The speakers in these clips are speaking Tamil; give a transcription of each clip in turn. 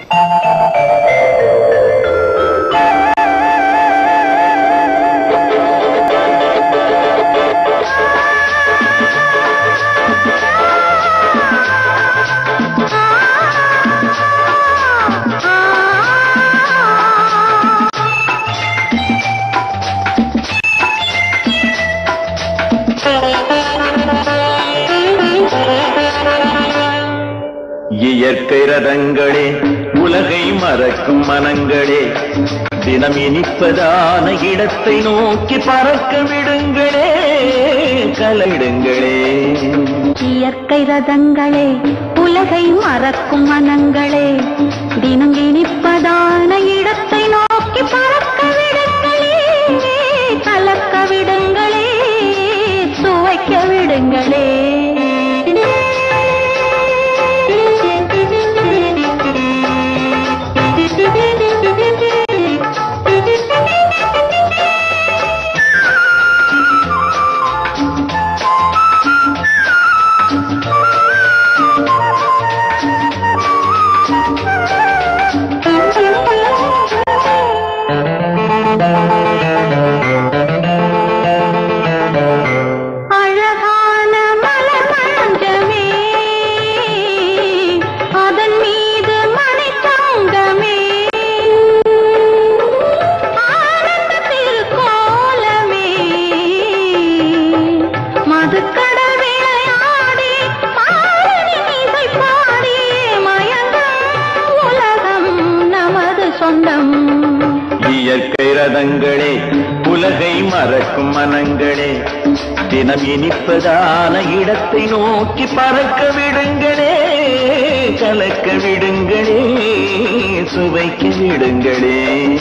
இயற்கை ரதங்களே உலகை மறக்கும் மனங்களே தினம் இனிப்பதான இடத்தை நோக்கி பறக்க விடுங்களே கலையிடுங்களே இயற்கை ரதங்களே உலகை மறக்கும் மனங்களே தினம் இனிப்பதான இடத்தை நோக்கி பறக்க விடுங்களே கலக்க விடுங்களே சுவைக்க விடுங்களே அழகான மலர் மஞ்சமே அதன் மீது மணி தங்கமே ஆனந்த திருக்கோலமே மதுக்கடல் விளையாடி பாரதி இசை பாடி மயங்கும் உலகம் நமது சொந்தம் இயற்கை ரதங்களே உலகை மறக்கும் மனங்களே தினம் இனிப்பதான இடத்தை நோக்கி பறக்க விடுங்களே கலக்க விடுங்களே சுவைக்க விடுங்களே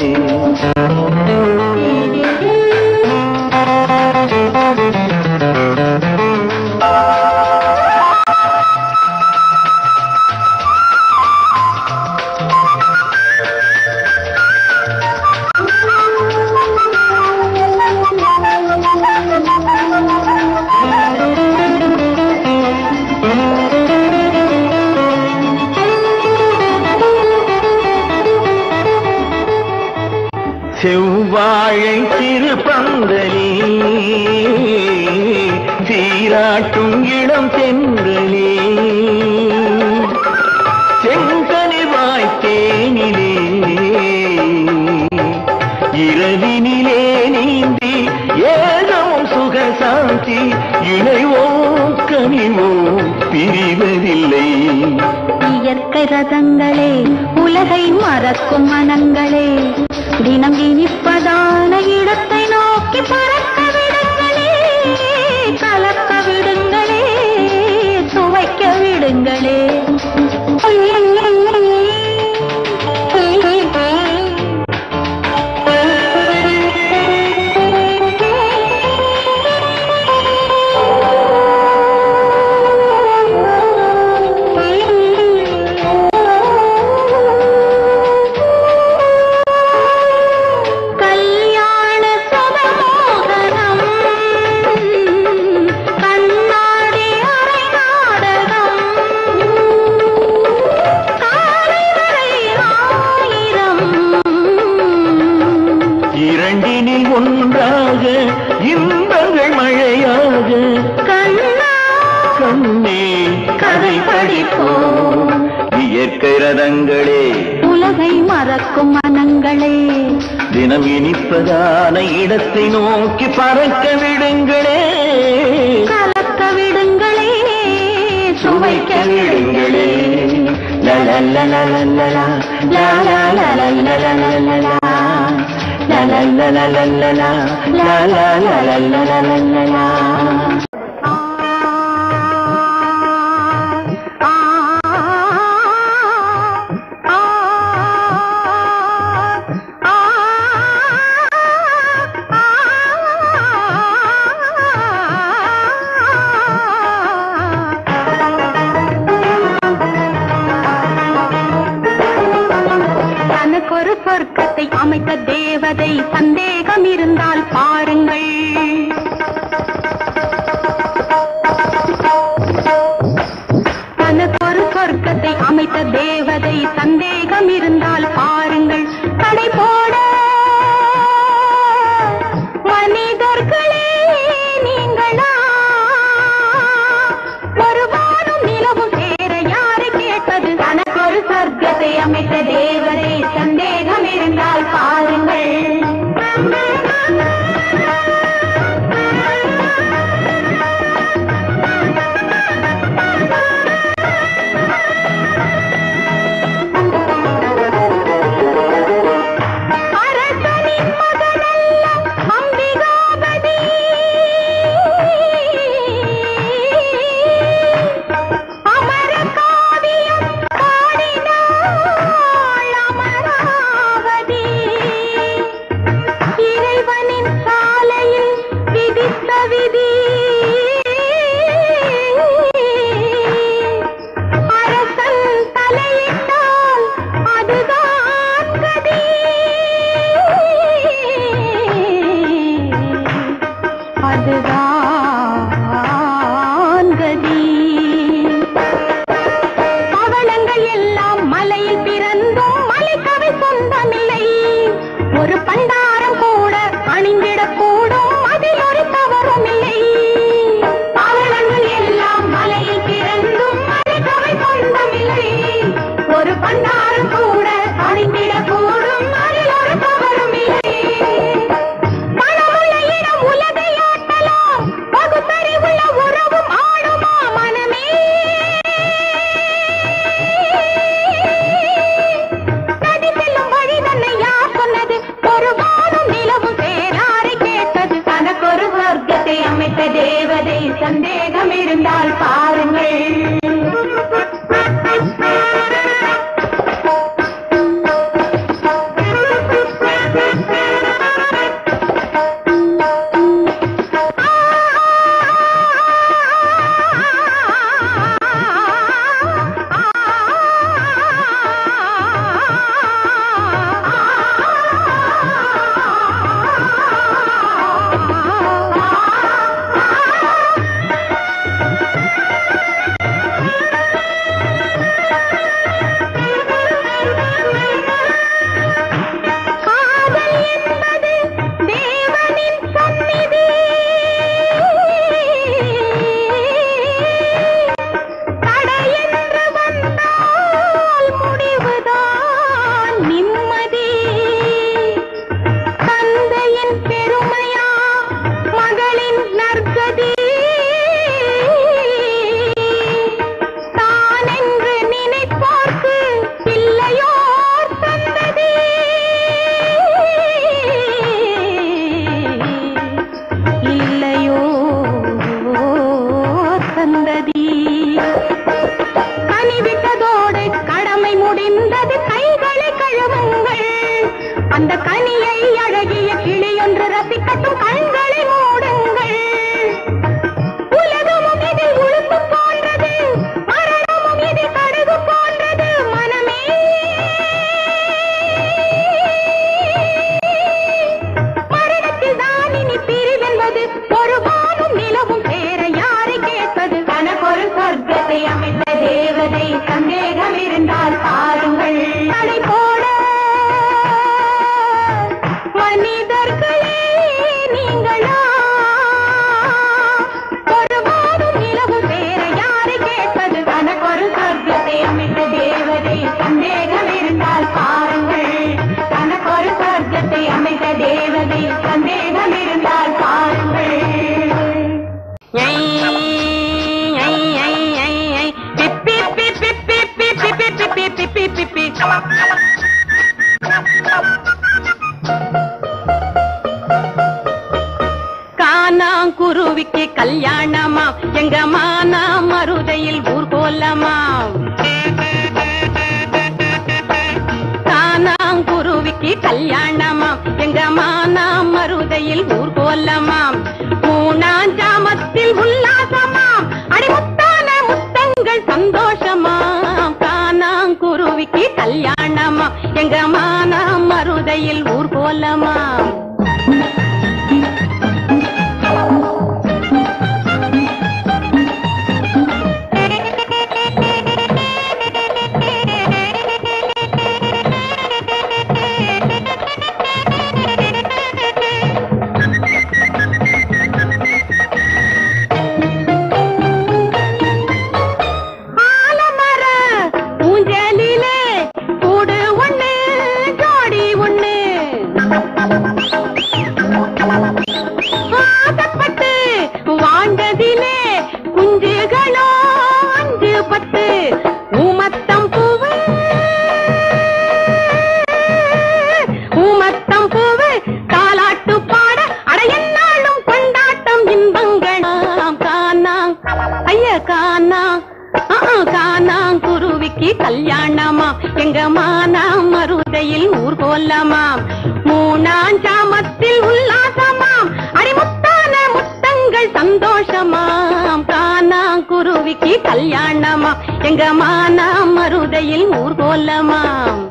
செவ்வாழை திருப்பந்தலே சீராட்டும் இடம் தென்றலே செங்கனிவாய் தேனிலே இரவினிலே நீந்தி ஏதோ சுகசாந்தி இணைவோ கனிவோ பிரிவதில்லை இயற்கை ரதங்களே உலகை மறக்கும் மனங்களே தினம் இனிப்பதான இடத்தை நோக்கி பறக்க விடுங்களே கலக்க விடுங்களே சுவைக்க விடுங்களே கல்யாண சுபமோகனம் கண்ணாடி அரை நாடகம் காலை வரை ஆயிரம் இரண்டினில் ஒன்றாக இன்பங்கள் மழையாக கண்ணா கண்ணே கதை படிப்போம் இயற்கை ரதங்களே உலகை மறக்கும் மனங்களே தினம் இனிப்பதான இடத்தை நோக்கி பறக்க விடுங்களே கலக்க விடுங்களே சுவைக்க விடுங்களே லலலலலலலா, லலலலலலலலா, லலலலலலலா, லலலலலலலலா. தனக்கு ஒரு சொர்க்கத்தை அமைத்த தேவதை சந்தேகம் இருந்தால் பாருங்கள் தனக்கு ஒரு சொர்க்கத்தை அமைத்த தேவதை சந்தேகம் சந்தேகம் இருந்தால் பாருங்கள் தடை போட மனிதர்களே நீங்களா ஒரு வாரம் நிலவும் சேர யாரு கேட்டது தனக்கொரு சொர்க்கத்தை அமைத்த தேவரே சந்தேகம் இருந்தால் பாருங்கள் அரசனின் மகனல்ல அம்பிகாபதி அமர காவியம் பாடினாள் அமராவதி இறைவனின் சாலையில் விதித்த விதி அரசன் தலையிட்டால் அதுதான் கதி அதுதான் கதி பவளங்கள் எல்லாம் மலையில் பிறந்தும் மலைக்கவை சொந்தமில்லை ஒரு பண்டாரம் கூட அணிந்திடக் கூடும் அதில் ஒரு தவறும் இல்லை பவளங்கள் எல்லாம் மலையில் பிறந்தும் மலைக்கவை சொந்தமில்லை ஒரு பண்டாரம் கூட அணிந்திடக் கூடும் அதில் ஒரு தவறும் இல்லை மனமுள்ள இடம் உலகை ஆட்டலாம் பகுத்தறிவுள்ள உறவும் ஆடுமா மனமே நதி செல்லும் வழி தன்னை யார் சொன்னது ஒரு வானம் நிலவும் சேராரை கேட்டது தனக்கொரு வர்க்கத்தை அமைத்த தேவதை சந்தேகம் இருந்தால் பாருங்கள் காதல் என்பது தேவனின் சந்நிதி தடையென்று வந்தால் முடிவுதான் நிம்மதி தந்தையின் பெருமையா மகளின் நற்கதி தான் என்று நினைப்போர்க்கு இல்லையோர் சந்ததி இல்லையோ சந்ததி கனிவிட்டதோடு கடமை முடிந்தது கைகளை கழுவுங்கள் அந்த கனியை அழகிய கிளியொன்று ரசிக்கட்டும் கண்களை மூடுங்கள் உலகமும் இதில் உழுப்பு போன்றது மரணமும் இதில் கடுகு போன்றது மனமே மரணத்தில் தான் இனி பிரிவென்பது ஒரு வானும் நிலவும் சேர யாரை கேட்பது தனக்கொரு சொர்க்கத்தை அமைத்த தேவதை சந்தேகம் இருந்தால் பாருங்கள் தடை போட மனிதர்களே நீங்களா ஒரு வானும் நிலவும் சேர யாரை கேட்பது தனக்கொரு சொர்க்கத்தை அமைத்த தேவதை சந்தேகம் இருந்தால் பாருங்கள் தனக்கொரு சொர்க்கத்தை அமைத்த தேவதை சந்தேகம் இருந்தால் பாருங்கள் காணாங்குருவிக்கு கல்யாணமா எங்க மானா மருதையில் ஊர்கோலமா காணாங்குருவிக்கு கல்யாணமா எங்க மானா மருதையில் ஊர்கோலமாம் மூணாஞ்சாமத்தில் உல்லாசமாம் அடிமுத்தான முத்தங்கள் சந்தோஷமாம் காணாங்குருவிக்கு கல்யாணமா எங்க மானா மருதையில் ஊர்கோலமாம் மானாம் மருதையில் ஊர்கோலமாம் மூணாஞ்சாமத்தில் உல்லாசமாம் அடிமுத்தான முத்தங்கள் சந்தோஷமாம் காணாம் குருவிக்கு கல்யாணமாம் எங்க மானாம் மருதையில் ஊர்கோலமாம்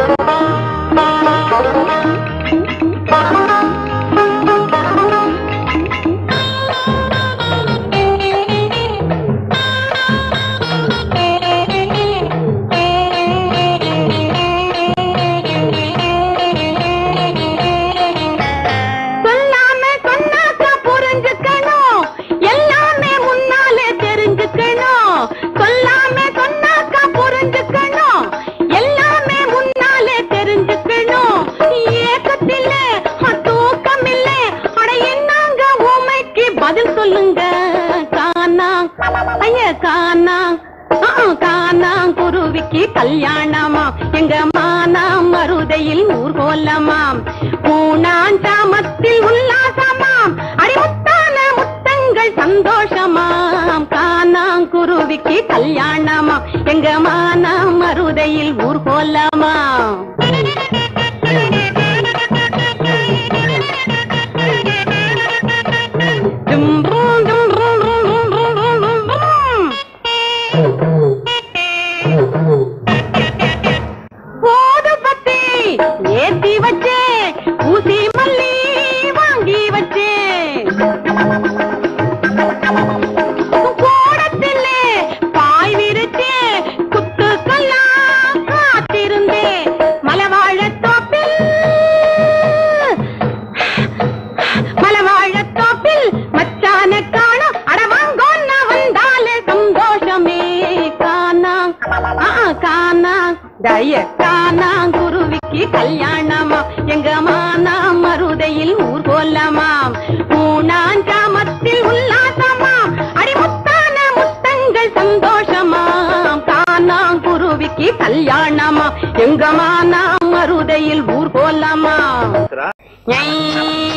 சொல்லாம சொன்னாக்கா புரிஞ்சுக்கணும் எல்லாமே முன்னாலே தெரிஞ்சுக்கணும் சொல்லாம சொன்னாக்கா புரிஞ்சுக்கணும் எல்லாமே முன்னாலே தெரிஞ்சுக்கணும் ஏக்கத்தில தூக்கம் இல்ல அட என்னங்க உமைக்கு பதில் சொல்லுங்க காணா ஐய காணா காணாம் குருவிக்கு கல்யாணமா எங்க மானாம் மருதையில் ஊர்கோலமாம் மூணாஞ்சாமத்தில் உல்லாசமாம் அடிமுத்தான முத்தங்கள் சந்தோஷமாம் காணாம் குருவிக்கு கல்யாணமா எங்க மானாம் மருதையில் ஊர்கோலமாம் டும் டும் டும் டும் டும் டும் டும் டும் டும். போது பத்தி ஏத்தி வச்சே ஊசி மல்லி வாங்கி வச்சே கோடத்திலே பாய் விரிச்சே குத்துக்கெல்லாம் காத்திருந்தே மலவாழத் தோப்பில் மலவாழத் தோப்பில் மச்சான காணும் அடவாங்கோன்ன வந்தாலே சந்தோஷமே காணா ஆ, காணா தய காணா குருவிக்கு கல்யாணமா எங்க மானா மருதையில் ஊர்கோலமாம் மூணாஞ்சாமத்தில் உல்லாசமாம் அடிமுத்தான முத்தங்கள் சந்தோஷமாம் காணா குருவிக்கு கல்யாணமா எங்க மானா மருதையில் ஊர்கோலமாம்